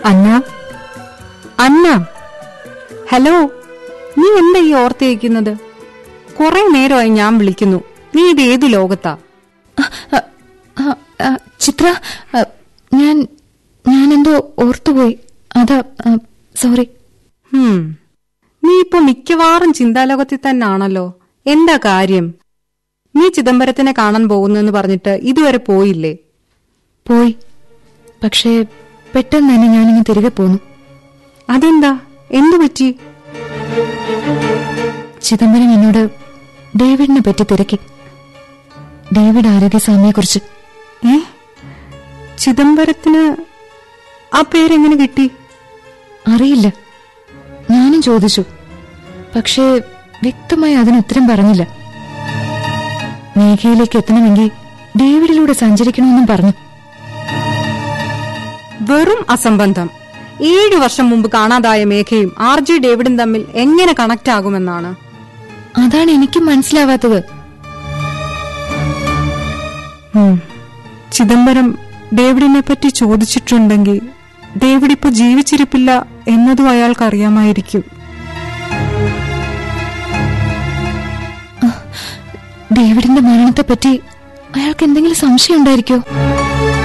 അന്ന അന്ന hello നീ എന്താ ഈ ഓർത്തേക്കുന്നത് കുറെ നേരമായി ഞാൻ വിളിക്കുന്നു നീ ഇത് ഏത് ലോകത്താ അ, അ, അ, ചിത്ര അ, ഞാൻ ഞാൻ എന്തോ ഓർത്തുപോയി അതാ അ, സോറി ഹും നീ ഇപ്പൊ മിക്കവാറും ചിന്താലോകത്തിൽ തന്നെയാണല്ലോ എന്താ കാര്യം നീ ചിദംബരത്തിനെ കാണാൻ പോകുന്നെന്ന് പറഞ്ഞിട്ട് ഇതുവരെ പോയില്ലേ പോയി പക്ഷേ പെട്ടെന്ന് തന്നെ ഞാനിങ്ങ് തിരികെ പോന്നു അതെന്താ എന്തു പറ്റി ചിദംബരം എന്നോട് ഡേവിഡിനെ പറ്റി തിരക്കി ഡേവിഡ് ആരോഗ്യസ്വാമിയെക്കുറിച്ച് ഏ ചിദംബരത്തിന് ആ പേരെങ്ങനെ കിട്ടി അറിയില്ല ഞാനും ചോദിച്ചു പക്ഷേ വ്യക്തമായി അതിന് ഉത്തരം പറഞ്ഞില്ല മേഘയിലേക്ക് എത്തണമെങ്കിൽ ഡേവിഡിലൂടെ സഞ്ചരിക്കണമെന്നും പറഞ്ഞു വെറും അസംബന്ധം ഏഴു വർഷം മുമ്പ് കാണാതായ മേഘയും ആർ ജെ ഡേവിഡും തമ്മിൽ എങ്ങനെ കണക്ട് ആകുമെന്നാണ് അതാണ് എനിക്കും മനസ്സിലാവാത്തത് ഉം. ചിദംബരം ഡേവിഡിനെ പറ്റി ചോദിച്ചിട്ടുണ്ടെങ്കിൽ ഡേവിഡ് ഇപ്പൊ ജീവിച്ചിരിപ്പില്ല എന്നതും അയാൾക്ക് അറിയാമായിരിക്കും ഡേവിഡിന്റെ മരണത്തെപ്പറ്റി അയാൾക്ക് എന്തെങ്കിലും സംശയം ഉണ്ടായിരിക്കോ